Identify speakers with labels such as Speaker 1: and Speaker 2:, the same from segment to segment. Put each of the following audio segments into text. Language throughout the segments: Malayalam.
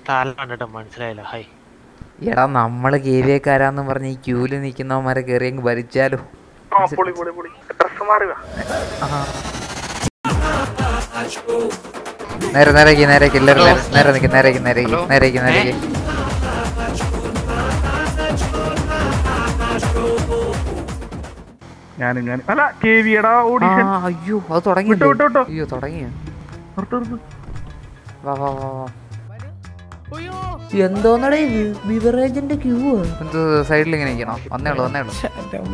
Speaker 1: തല കണ്ടിട്ട് മനസ്സിലായില്ല ഹൈ
Speaker 2: എടാ നമ്മള് കേവിയക്കാരാന്ന് പറഞ്ഞ് ഈ ക്യൂല് നിക്കുന്നവന്മാരെ കയറി അങ്ങ് ഭരിച്ചാലോ
Speaker 3: ആ പൊളി പൊളി പൊളി ഡ്രസ് മാറുക
Speaker 2: നേരെ നേരേക്ക് നേരേക്ക് എല്ലാവരും നേരെ നേരെ നിൽക്ക് നേരേക്ക് നേരേക്ക് നേരേക്ക് നേരേക്ക്
Speaker 3: ഞാനും ഞാൻ അല്ല കെ വിയുടെ ഓഡിഷൻ
Speaker 2: ആ, അയ്യോ അത് തുടങ്ങി
Speaker 3: വിട്ടോ, വിട്ടോ, വിട്ടോ.
Speaker 2: അയ്യോ തുടങ്ങിയോ
Speaker 3: നിർത്ത് നിർത്ത്
Speaker 2: വാ വാ വാ വാ എന്തോന്നടേ ഇത് ബിവറേജിന്റെ ക്യൂ എന്ത് സൈഡിൽ ഇങ്ങനെ ഇരിക്കണോ വന്നേ ഉള്ളൂ വന്നേ ഉള്ളൂ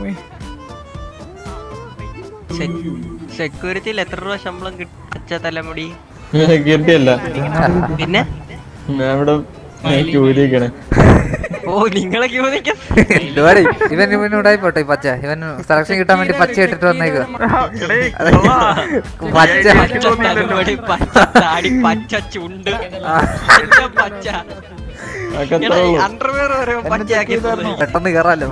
Speaker 4: സെക്യൂരിറ്റിയിൽ എത്ര രൂപ ശമ്പളം കിട്ടച്ച തലമുടി
Speaker 5: കിട്ടിയല്ല
Speaker 4: പിന്നെ
Speaker 5: ഞാൻ ഇവിടെ ക്യൂരിക്കണേ
Speaker 4: ഓ നിങ്ങളെ ക്യൂ നിൽക്കാൻ
Speaker 2: എന്തുവാടി ഇവൻ ഇവൻ ഉടായിപ്പോട്ടെ ഈ പച്ച ഇവൻ സെലക്ഷൻ കിട്ടാൻ വേണ്ടി പച്ച ഇട്ടിട്ട് വന്നേക്ക്
Speaker 3: എടേ,
Speaker 2: അതെ.
Speaker 3: കൊള്ളാ.
Speaker 2: പച്ച
Speaker 4: പച്ച തലമുടി പച്ച താടി പച്ച ചുണ്ട് എല്ലാം പച്ച അണ്ടർവെയർ വരെ പച്ചയാക്കി തന്നു.
Speaker 2: പെട്ടെന്ന് കേറാലോ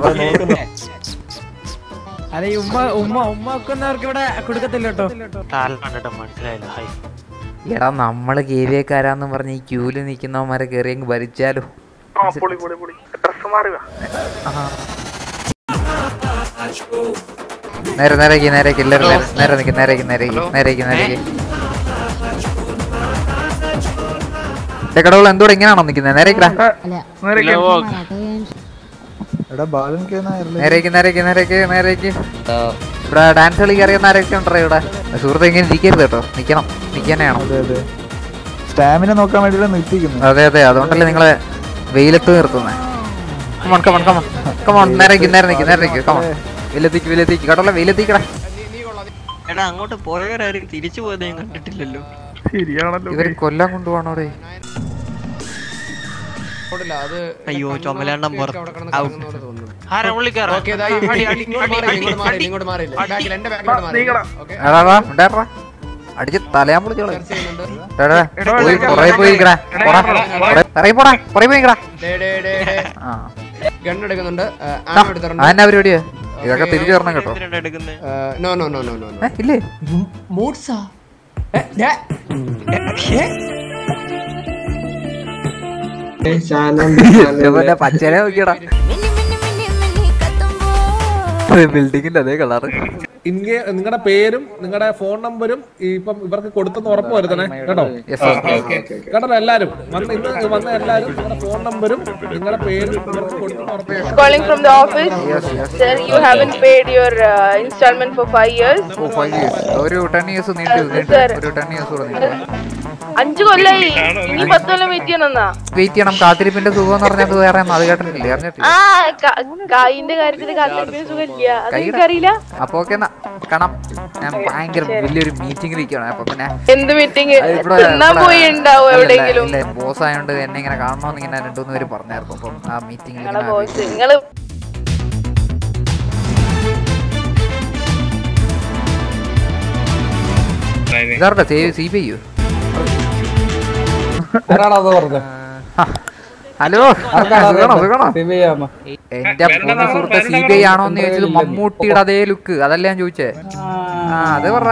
Speaker 6: അതെ ഈ ഉമ്മ ഉമ്മ ഉമ്മ വെക്കുന്നവർക്ക് ഇവിടെ കൊടുക്കത്തില്ല കേട്ടോ
Speaker 1: തല കണ്ടിട്ട് മനസ്സിലായില്ല ഹൈ
Speaker 2: എടാ നമ്മള് കേവിയക്കാരാന്ന് പറഞ്ഞ് ഈ ക്യൂല് നിക്കുന്നവന്മാരെ കയറി അങ്ങ് ഭരിച്ചാലോ
Speaker 3: ആ പൊളി പൊളി പൊളി ഡ്രസ് മാറുക
Speaker 2: നേരെ നേരേക്ക് നേരേക്ക് എല്ലാവരും നേരെ നേരെ നിൽക്ക് നേരേക്ക് നേരേക്ക് നേരേക്ക് നേരേക്ക് കടവുള്ള എന്തോടെ ഇങ്ങനെയാണോ നിൽക്കുന്നത് നേരേക്കടാ നേരേക്ക് നേരേക്ക് നേരേക്ക് നേരേക്ക് ഇവിടെ ഡാൻസ് കളി അറിയുന്ന ആരൊക്കെ ഉണ്ടോ ഇവിടെ സുഹൃത്ത് ഇങ്ങനെ ഇരിക്കരുത് കേട്ടോ നിക്കണം നിക്കാനാണോ
Speaker 7: സ്റ്റാമിന നോക്കാൻ വേണ്ടിയിട്ടാണ് നിർത്തിക്കുന്നത്
Speaker 2: അതെ അതെ അതുകൊണ്ടല്ലേ നിങ്ങളെ വെയിലത്ത് നിർത്തുന്നത് കമോൺ കമോൺ കമോൺ കമോൺ നേരേക്ക് നേരെ നിൽക്ക് നേരെ നിൽക്ക് കമോൺ വെയിലത്തേക്ക് വെയിലത്തേക്ക് കടവുള്ള വെയിലത്തേക്കടാ
Speaker 4: എടാ അങ്ങോട്ട് പോയവരാരും തിരിച്ചു പോയത് ഞാൻ കണ്ടിട്ടില്ലല്ലോ
Speaker 3: ശരിയാണല്ലോ
Speaker 2: ഇവര് കൊല്ലാൻ കൊണ്ടുപോകണോടെ
Speaker 4: അയ്യോ ചുമലാണ്ടം പുറത്ത് ഔട്ട്
Speaker 1: ആരാ ഉള്ളിക്കാരാ
Speaker 3: നീങ്ങടാ
Speaker 2: എടാ വാ, ഉണ്ടായിരുടാ. അടിച്ച് തലയാൻ പൊളിച്ചോളെ പോയി പുറകെ പോയി നിക്കടാ. പോടാ. പുറകെ- പുറകെ പോടാ പുറകെ പോയി നിക്കടാ. ആ
Speaker 8: ഗണ്ണെടുക്കുന്നുണ്ട്
Speaker 2: ആ, അതെന്നാ പരിപാടിയാ ഇതൊക്കെ തിരിച്ചു തരണം കേട്ടോ
Speaker 4: എന്തിനാ എടുക്കുന്നത്
Speaker 8: no no no no no
Speaker 2: ഏ, ഇല്ലേ
Speaker 8: മൂഡ്സാ
Speaker 2: ഇതുപോലെ പച്ചനെ നോക്കിയടാ ബിൽഡിങ്ങിന്റെ അതേ കളറ്
Speaker 9: ഇൻകെ നിങ്ങളുടെ പേരും നിങ്ങളുടെ ഫോൺ നമ്പരും ഇപ്പം ഇവർക്ക് കൊടുത്തെന്ന് ഉറപ്പ് വരുത്തണേ കേട്ടോ കേട്ടോ എല്ലാരും വന്ന് ഇന്ന് വന്ന എല്ലാരും നിങ്ങളുടെ ഫോൺ നമ്പരും നിങ്ങളുടെ പേരും ഇവർക്ക് കൊടുത്തെന്ന് ഉറപ്പ് വരുത്തണം.
Speaker 10: calling from the office. Sir, you haven't paid your uh, installment for five years.
Speaker 2: Oh five years ഒരു ടെൻ ഇയേഴ്സ് നീണ്ടു നീണ്ടു
Speaker 10: Sir.
Speaker 2: ഒരു ടെൻ ഇയേഴ്സ് കൂടെ നീണ്ടു
Speaker 10: അഞ്ചു കൊല്ലായി ഇനി പത്ത് കൊല്ലം വെയിറ്റ് ചെയ്യണമെന്നാ
Speaker 2: വെയിറ്റ് ചെയ്യണം കാത്തിരിപ്പിന്റെ സുഖം എന്ന് പറഞ്ഞത് വേറെ അത് കേട്ടിട്ടില്ലേ അറിഞ്ഞിട്ടില്ല
Speaker 10: ആ ക- കായിന്റെ കാര്യത്തിൽ കാത്തിരിപ്പിന് സുഖമില്ല അത്
Speaker 2: കൈയുടെ-
Speaker 10: എനിക്കറിയില്ല
Speaker 2: അപ്പൊ ഓക്കെ എന്നാ കാണാം ഞാൻ ഭയങ്കര വലിയൊരു മീറ്റിംഗിൽ ഇരിക്കണം അപ്പൊ പിന്നെ
Speaker 10: എന്ത് മീറ്റിംഗ്
Speaker 2: അത് ഇവിടെ-
Speaker 10: തിന്നാൻ
Speaker 2: ഇവിടെ-
Speaker 10: പോയി ഉണ്ടാവും
Speaker 2: അല്ലല്ല,
Speaker 10: എവിടെയെങ്കിലും
Speaker 2: ഇല്ല ബോസ് ആയതുകൊണ്ട് എന്നെ ഇങ്ങനെ കാണണമെന്ന് ഇങ്ങനെ രണ്ടുമൂന്ന് പേര് പറഞ്ഞായിരുന്നു അപ്പം ആ മീറ്റിംഗിൽ
Speaker 10: നിങ്ങളെ ബോസ് നിങ്ങള്
Speaker 2: ഇതാരുടെ സി ബി ഐ ഹലോ സുഖണോ സുഖണോ എന്റെ പൊന്നു സുഹൃത്തെ സി ബി ഐ ആണോ എന്ന് ചോദിച്ചത് മമ്മൂട്ടിയുടെ അതേ ലുക്ക് അതല്ല ഞാൻ ചോദിച്ചേ ആ അത് പറ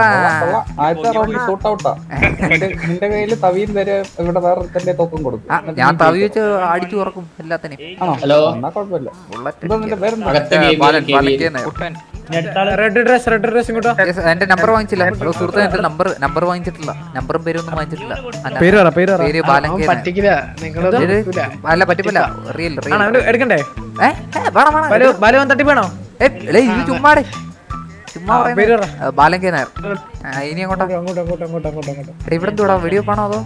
Speaker 7: നിന്റെ കയ്യില് തവിയും തരെ ഇവിടെ വേറെ തന്നെ തോക്കും കൊടുക്കും
Speaker 2: ആ, ഞാൻ തവി വെച്ച് അടിച്ചു തുറക്കും എല്ലാത്തിനും
Speaker 7: ഹലോ എന്നാ കുഴപ്പമില്ല
Speaker 2: ബുള്ളറ്റ്
Speaker 7: ഇപ്പൊ നിന്റെ പേരെന്താ
Speaker 2: Balan Balan
Speaker 6: red dress red dress ഇങ്ങോട്ടോ
Speaker 2: Yes, എന്റെ നമ്പർ വാങ്ങിച്ചില്ല ഹലോ സുഹൃത്തെ എന്റെ നമ്പർ നമ്പർ വാങ്ങിച്ചിട്ടില്ല നമ്പറും പേരും ഒന്നും വാങ്ങിച്ചിട്ടില്ല അല്ല,
Speaker 6: പേര് പറ പേര് പറ
Speaker 2: പേര് ബാലൻ കെ നായർ.
Speaker 6: പറ്റിക്കില്ല നിങ്ങൾ
Speaker 2: ഇത് അല്ല പറ്റിപ്പല്ല റിയൽ റിയൽ
Speaker 6: ആണോ എടുക്കണ്ടേ
Speaker 2: ഏ ഏ, വേണം വേണം
Speaker 6: ബലു ബലുവൻ തട്ടിപ്പാണോ
Speaker 2: ഏ, എടേ, ഇത് ചുമ്മാടെ ചുമ്മാ
Speaker 6: ആ,
Speaker 2: പറയുന്നത്.
Speaker 6: പേര് പറ.
Speaker 2: ആ, ബാലൻ കെ നായർ ആ, ഇനി അങ്ങോട്ടാ
Speaker 6: അങ്ങോട്ട് അങ്ങോട്ട് അങ്ങോട്ട് അങ്ങോട്ട് അങ്ങോട്ട്
Speaker 2: എടേ, ഇവിടെ എന്തോടാ വെടിയോ പാണോ അതോ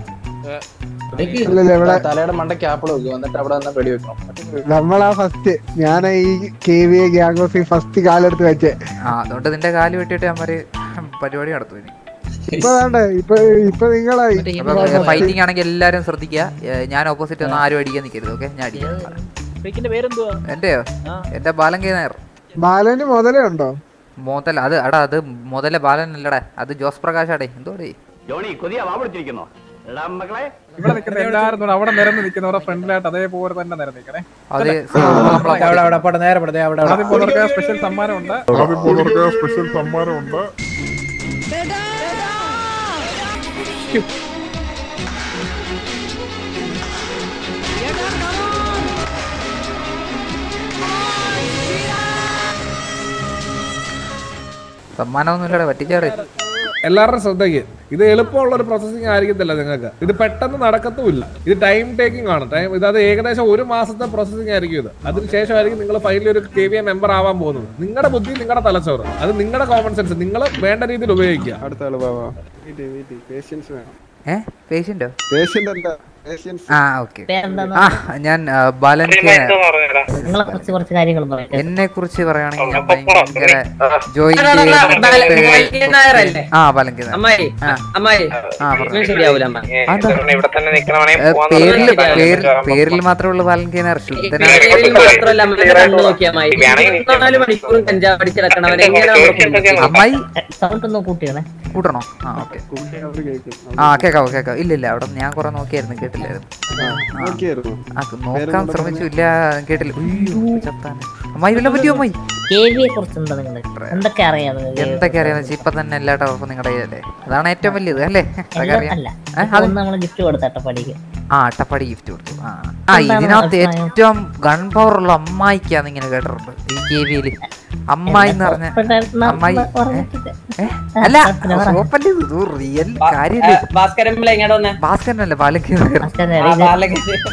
Speaker 7: തലയുടെ മണ്ടയ്ക്ക് ആപ്പിൾ വെക്കും എന്നിട്ട് അവിടെ നിന്ന് വെടി വെക്കണം
Speaker 11: നമ്മളാ ഫസ്റ്റ് ഞാൻ ഈ K V A gang of first കാലെടുത്ത് വെച്ചേ
Speaker 2: ആ അതുകൊണ്ട് നിന്റെ കാല് വെട്ടിയിട്ട് അമ്മര് പരിപാടി നടത്തും ഇനി
Speaker 11: ഇപ്പൊ വേണ്ടേ ഇപ്പൊ ഇപ്പൊ നിങ്ങളായി
Speaker 2: ഫൈറ്റിംഗ് ആണെങ്കിൽ എല്ലാരും ശ്രദ്ധിക്കുക ഏ, ഞാൻ ഓപ്പോസിറ്റ് ഒന്നും ആരും അടിക്കാൻ നിൽക്കരുത് ഓക്കെ ഞാൻ അടിക്കാം
Speaker 6: പേരെന്തുവാ
Speaker 2: എന്റെയോ എന്റെ ബാലൻ കെ നായർ
Speaker 11: ബാലന് മുതലേ ഉണ്ടോ
Speaker 2: മുതല അത് അടാ അത് മുതല ബാലൻ അല്ലടാ അത് ജോസ് പ്രകാശ് അടേ എന്തോടേ
Speaker 12: ജോണി കൊതിയാ വാ പിടിച്ചിരിക്കുന്നോ എടാ മക്കളെ
Speaker 9: ഇവിടെ നിൽക്കുന്ന എല്ലാവരും കൂടെ അവിടെ നിരന്ന് നിൽക്കുന്നവരുടെ ഫ്രണ്ടിലായിട്ട് അതേപോലെ തന്നെ നിരന്നിക്കണേ
Speaker 2: അത്
Speaker 6: അവിടെ അവിടെ പോട്ടെ നേരെ പോട്ടെ അവിടെ അവിടെ
Speaker 9: ആദ്യം പോകുന്നവർക്ക് സ്പെഷ്യൽ സമ്മാനമുണ്ട്
Speaker 13: ആദ്യം പോകുന്നവർക്ക് സ്പെഷ്യൽ സമ്മാനമുണ്ട്
Speaker 2: സമ്മാനമൊന്നുമില്ലടെ പറ്റിച്ചേടെ
Speaker 9: എല്ലാവരുടെയും ശ്രദ്ധയ്ക്ക് ഇത് എളുപ്പമുള്ള ഒരു പ്രോസസ്സിംഗ് ആയിരിക്കത്തില്ല നിങ്ങൾക്ക് ഇത് പെട്ടെന്ന് നടക്കത്തുമില്ല ഇത് ടൈം ടേക്കിംഗ് ആണ് ടൈം ഇത് അത് ഏകദേശം ഒരു മാസത്തെ പ്രോസസ്സിംഗ് ആയിരിക്കും ഇത് അതിനുശേഷമായിരിക്കും നിങ്ങൾ ഫൈനലി ഒരു കെ വി എ മെമ്പർ ആവാൻ പോകുന്നത് നിങ്ങളുടെ ബുദ്ധി നിങ്ങളുടെ തലച്ചോറ് അത് നിങ്ങളുടെ കോമൺ സെൻസ് നിങ്ങൾ വേണ്ട രീതിയിൽ ഉപയോഗിക്കുക
Speaker 11: അടുത്ത ആള് ബാബാ പേഷ്യൻസ് വേണം
Speaker 2: ഏ പേഷ്യന്റോ
Speaker 11: പേഷ്യന്റ് അല്ല പേഷ്യൻസ്
Speaker 2: ആ ഓക്കെ ആ ഞാൻ ആ, ബാലൻ കെ
Speaker 14: നിങ്ങളെ കുറിച്ച് കുറച്ച് കാര്യങ്ങൾ പറയാം
Speaker 2: എന്നെ കുറിച്ച് പറയുകയാണെങ്കിൽ ഞാൻ ഭയങ്കര ജോയിൻ
Speaker 4: നായരല്ലേ?
Speaker 2: ആ ബാലൻ കെ നായർ.
Speaker 4: അമ്മായി
Speaker 2: ആ.
Speaker 4: അമ്മായി
Speaker 2: ആ, പറഞ്ഞോ.
Speaker 4: ഇവൻ ശരിയാവൂല അമ്മ
Speaker 2: അതെന്താ?
Speaker 3: ഇവിടെ തന്നെ നിക്കണവണേ
Speaker 2: ഏ, പേരിൽ പേരിൽ പേരിൽ മാത്രമേ ഉള്ളൂ ബാലൻ കെ നായർ ശുദ്ധനായ
Speaker 4: പേരിൽ മാത്രമല്ല അമ്മയുടെ കണ്ണു നോക്കിയ അമ്മായി നാല് മണിക്കൂറും കഞ്ചാവ് അടിച്ചിടക്കണവൻ എങ്ങനെ നമ്മൾ
Speaker 2: അമ്മായി
Speaker 14: സൗണ്ട് ഒന്ന് കൂട്ടിയാണേ
Speaker 2: കൂട്ടണോ ആ ഓക്കെ ആ കേക്കാവോ കേക്കാവോ ഇല്ല ഇല്ല അവിടെ ഞാൻ കുറെ നോക്കിയായിരുന്നു കേട്ടില്ലായിരുന്നു ആ.
Speaker 11: നോക്കിയായിരുന്നു
Speaker 2: ആ, നോക്കാൻ ശ്രമിച്ചു ഇല്ല കേട്ടില്ല ഉയ്യോ, ചത്താനെ. അമ്മായി വല്ല പറ്റിയോ അമ്മായി
Speaker 14: കെ വിയെ കുറിച്ച് എന്താ നിങ്ങൾ എന്തൊക്കെ അറിയാം നിങ്ങൾക്ക്?
Speaker 2: എന്തൊക്കെ അറിയാന്ന് വെച്ചാൽ ഇപ്പൊ തന്നെ എല്ലാ ടവർഫും നിങ്ങളുടെ കയ്യിലല്ലേ അതാണ് ഏറ്റവും വലിയത് അല്ലേ അതൊക്കെ
Speaker 14: എല്ലാം
Speaker 2: അറിയാം
Speaker 14: അല്ല
Speaker 2: ഏ,
Speaker 14: ഇപ്പൊ
Speaker 2: അത്
Speaker 14: ഒന്ന് നമ്മള് ഗിഫ്റ്റ് കൊടുത്തട്ട പഠിക്ക്
Speaker 2: ആ അട്ടപ്പാടി ഗിഫ്റ്റ് കൊടുത്തു ആ ആ
Speaker 14: എന്താണ്
Speaker 2: ഇതിനകത്ത്
Speaker 14: അഭിപ്രായം?
Speaker 2: ഏറ്റവും ഗൺ പവർ ഉള്ള അമ്മായിക്കാന്ന് ഇങ്ങനെ കേട്ടിട്ടുണ്ട് ഈ കെ വിയില് അമ്മായി എന്ന് പറഞ്ഞ അമ്മായി ഏ? അല്ല സോപ്പല്ലേ ഇത് റിയൽ കാര്യമില്ല
Speaker 4: ഭാസ്കരൻ പിള്ള എങ്ങോട്ട് വന്നേ
Speaker 2: ഭാസ്കരനല്ല ബാലക്ക്
Speaker 4: ആ, ബാലക്ക്.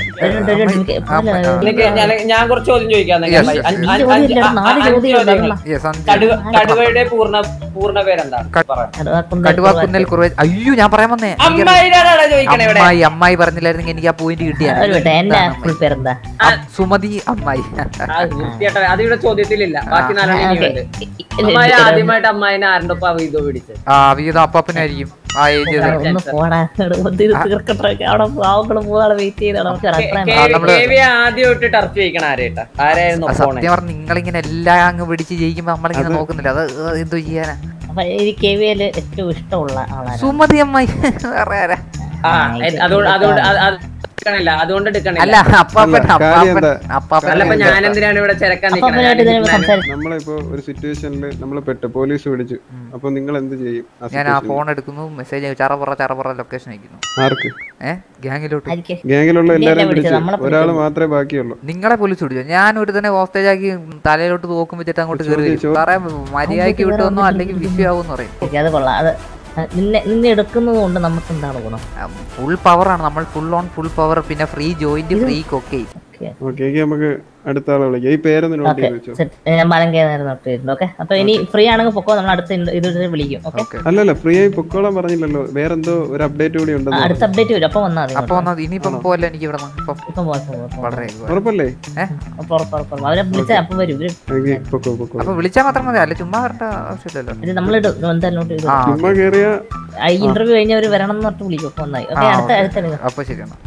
Speaker 4: നിനക്ക് ഞാൻ- ഞാൻ കുറച്ച് ചോദ്യം ചോദിക്കാം നിനക്ക് അമ്മായി. അഞ്ച്- അഞ്ച്- അഞ്ച്-
Speaker 14: നാല്
Speaker 4: അഞ്ച്
Speaker 14: ചോദ്യം
Speaker 4: ചോദ്യങ്ങൾ.
Speaker 2: Yes, അഞ്ച്.
Speaker 4: കടുവ- കടുവയുടെ പൂർണ്ണ പൂർണ്ണ പേരെന്താ
Speaker 2: കടുവ കുന്നൽ കുറുവ അയ്യോ ഞാൻ പറയാൻ വന്നേ എനിക്കറിയാം.
Speaker 4: അമ്മായിരാടാ ചോദിക്കണേ ഇവിടെ
Speaker 2: അമ്മായി അമ്മായി പറഞ്ഞില്ലായിരുന്നെങ്കിൽ എനിക്ക് ആ പോയിന്റ് കിട്ടിയാ
Speaker 14: ഒരു മിനിറ്റ്, എന്റെ ഫുൾ പേരെന്താ
Speaker 2: സുമതി അമ്മായി
Speaker 4: ആ, വൃത്തികെട്ട അത് ഇവിടെ ചോദ്യത്തിലില്ല ബാക്കി
Speaker 2: ആ,
Speaker 4: നാലെണ്ണം
Speaker 14: ഓക്കേ.
Speaker 4: ഇനിയുണ്ട് അമ്മായി ആദ്യമായിട്ട് അമ്മായിനെ ആരുടെ ഒപ്പം അവീതോ പിടിച്ചത്
Speaker 2: ആ വീത അപ്പാപ്പനായിരിക്കും ആ ഏജ്
Speaker 14: ഒന്ന് പോടാ ഒന്ന് ഇത് തീർക്കട്ടെ അവിടെ പാവങ്ങള് മൂന്നാളെ വെയിറ്റ് ചെയ്താണ് നമുക്ക് ഒരു അഭിപ്രായം
Speaker 2: ആ, നമ്മള്
Speaker 4: കെ വി ആദ്യമായിട്ട് ടർച്ച് ചെയ്യിക്കണ ആരേട്ടാ ആരായിരുന്നു ഒപ്പോണെ
Speaker 2: സത്യം പറഞ്ഞ നിങ്ങളിങ്ങനെ എല്ലാം അങ്ങ് പിടിച്ച് ജയിക്കുമ്പോ നമ്മളിങ്ങനെ നോക്കുന്നില്ല അത് എന്തോ ചെയ്യാനാ
Speaker 14: അപ്പൊ ഈ കെ വിയില് ഏറ്റവും ഇഷ്ടമുള്ള ആളാണ്
Speaker 2: സുമതി അമ്മായി വേറെ ആരാ
Speaker 4: ആ എ- അതുകൊണ്ട് അതുകൊണ്ട് അത് അത് എടുക്കണില്ല അതുകൊണ്ട് എടുക്കണില്ല
Speaker 2: അല്ല അപ്പാപ്പൻ
Speaker 11: അല്ല, കാര്യം
Speaker 2: അപ്പാപ്പൻ
Speaker 11: എന്താ?
Speaker 2: അപ്പാപ്പൻ
Speaker 4: അല്ല ഇപ്പൊ ഞാൻ എന്തിനാണ് ഇവിടെ ചെരക്കാൻ
Speaker 14: അപ്പാപ്പനായിട്ട് ഇതിനെ സംസാരിച്ചു
Speaker 11: നമ്മളിപ്പോ ഒരു സിറ്റുവേഷനിൽ നമ്മൾ പെട്ട് പോലീസ് പിടിച്ചു അപ്പൊ നിങ്ങൾ എന്ത് ചെയ്യും ആ
Speaker 2: ഞാൻ ആ
Speaker 11: situation ൽ?
Speaker 2: ഫോൺ എടുക്കുന്നു മെസ്സേജ് ചറപറ ചറപറ ലൊക്കേഷൻ അയക്കുന്നു
Speaker 11: ആർക്ക്
Speaker 2: ഏ ഗ്യാങ്ങിലോട്ട്
Speaker 14: ആയിരിക്കും
Speaker 11: ഗാങ്ങിലുള്ള
Speaker 14: ഇല്ല,
Speaker 11: എല്ലാരും
Speaker 14: വിളിച്ചത്,
Speaker 11: പിടിച്ചു
Speaker 14: നമ്മളെ
Speaker 11: ഒരാൾ
Speaker 14: പിടിച്ചത്.
Speaker 11: മാത്രമേ ബാക്കിയുള്ളൂ
Speaker 2: നിങ്ങളെ പോലീസ് പിടിച്ചോ ഞാൻ ഒരു തന്നെ ഹോസ്റ്റേജ് ആക്കി തലയിലോട്ട് തോക്കും വെച്ചിട്ട് അങ്ങോട്ട് കയറി വരും.
Speaker 11: ചോദിച്ചു.
Speaker 2: സാറേ മര്യാദയ്ക്ക് വിട്ടുവന്നോ അല്ലെങ്കിൽ വിഷയം ആവുമെന്ന് പറയും
Speaker 14: അത് കൊള്ളാം അത് നിന്നെ നിന്നെ എടുക്കുന്നത് കൊണ്ട് നമുക്ക് എന്താണ് ഗുണം
Speaker 2: ഫുൾ പവർ ആണ് നമ്മൾ ഫുൾ ഓൺ ഫുൾ പവർ പിന്നെ ഫ്രീ ജോയിന്റ് ഫ്രീ കൊക്കെ
Speaker 11: ഓക്കെ നമുക്ക് അടുത്ത ആളെ വിളിക്കാം ഈ പേരൊന്ന് നോട്ട്
Speaker 14: ഓക്കെ
Speaker 11: ചെയ്ത് വെച്ചോ
Speaker 14: ഞാൻ ബാലം കയറുന്ന നോട്ടിട്ടുണ്ട് ഓക്കെ അപ്പൊ ഇനി ഫ്രീ ആണെങ്കിൽ പൊക്കോ നമ്മൾ അടുത്ത ഇത് ഇത് വിളിക്കും ഓക്കെ
Speaker 11: അല്ലല്ല ഫ്രീ ആയി പൊക്കോളാൻ പറഞ്ഞില്ലല്ലോ വേറെന്തോ ഒരു അപ്ഡേറ്റ് കൂടി ഉണ്ടെന്ന്
Speaker 14: അടുത്ത അപ്ഡേറ്റ് വരും അപ്പൊ വന്നാൽ മതി
Speaker 2: അപ്പൊ വന്നത് ഇനിയിപ്പം പോലെ എനിക്ക് ഇവിടെ ഇപ്പം
Speaker 14: ഇപ്പം പോകാം, ഇപ്പം പോകാം, ഇപ്പം
Speaker 2: വളരെ
Speaker 14: പോകാം.
Speaker 11: ഉറപ്പല്ലേ
Speaker 2: ഏഹ്
Speaker 14: ഉറപ്പ്, ഉറപ്പ്, ഉറപ്പ്. അവരെ വിളിച്ചാൽ അപ്പൊ വരും ഇവര്
Speaker 11: ഓക്കെ പൊക്കോ പൊക്കോ
Speaker 2: അപ്പൊ വിളിച്ചാൽ മാത്രം മതി അല്ല ചുമ്മാ വരേണ്ട ആവശ്യമില്ലല്ലോ
Speaker 14: ഇത് നമ്മളിട്ട് എന്തായാലും നോട്ട് ചെയ്തു
Speaker 2: ആ
Speaker 11: ചുമ്മാ കേറിയ
Speaker 14: ഈ ഇന്റർവ്യൂ കഴിഞ്ഞവർ വരണം എന്ന് പറഞ്ഞിട്ട് വിളിക്കും അപ്പൊ ഒന്നായി ഓക്കെ
Speaker 2: ആ,
Speaker 14: അടുത്ത
Speaker 2: ഓക്കേ.
Speaker 14: അടുത്ത എടുക്കാം.
Speaker 2: അപ്പൊ ശരിയാണ്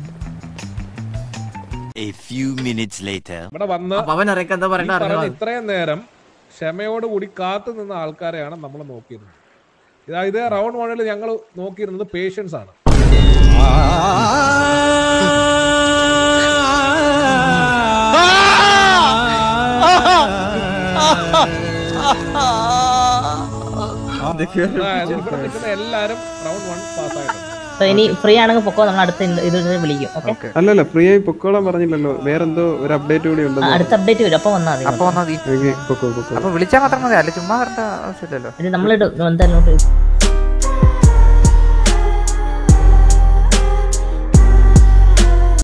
Speaker 15: A few minutes later.
Speaker 9: ഇവിടെ വന്ന്
Speaker 6: അപ്പൊ അവൻ അറിയാം എന്താ
Speaker 9: ഈ
Speaker 6: പറയണ്ട
Speaker 9: പറഞ്ഞ
Speaker 6: അറിയാം
Speaker 9: ഇത്രയും നേരം ക്ഷമയോടുകൂടി കാത്തു നിന്ന ആൾക്കാരെയാണ് നമ്മൾ നോക്കിയിരുന്നത് ഇതായത് റൗണ്ട് വണ്ണിൽ ഞങ്ങൾ നോക്കിയിരുന്നത് പേഷ്യൻസ് ആണ് അതായത് ഇവിടെ നിൽക്കുന്ന എല്ലാരും റൗണ്ട് വൺ പാസ്സായിട്ടുണ്ട്
Speaker 14: അപ്പൊ ഇനി ഫ്രീ ആണെങ്കിൽ പൊക്കോ നമ്മൾ അടുത്ത ഇത് ഇത് വിളിക്കും ഓക്കെ
Speaker 11: അല്ലല്ല ഫ്രീ ആയി പൊക്കോളാൻ പറഞ്ഞില്ലല്ലോ വേറെന്തോ ഒരു അപ്ഡേറ്റ് കൂടി ഉണ്ടെന്ന്
Speaker 14: അടുത്ത അപ്ഡേറ്റ് വരും അപ്പൊ വന്നാൽ മതി
Speaker 2: അപ്പൊ വന്നത്
Speaker 11: ഓക്കെ പൊക്കോ പൊക്കോ
Speaker 2: അപ്പൊ വിളിച്ചാൽ മാത്രം മതി അല്ല ചുമ്മാ വരേണ്ട ആവശ്യമില്ലല്ലോ
Speaker 14: ഇത് നമ്മളിട്ട് എന്തായാലും നോട്ട് ചെയ്തു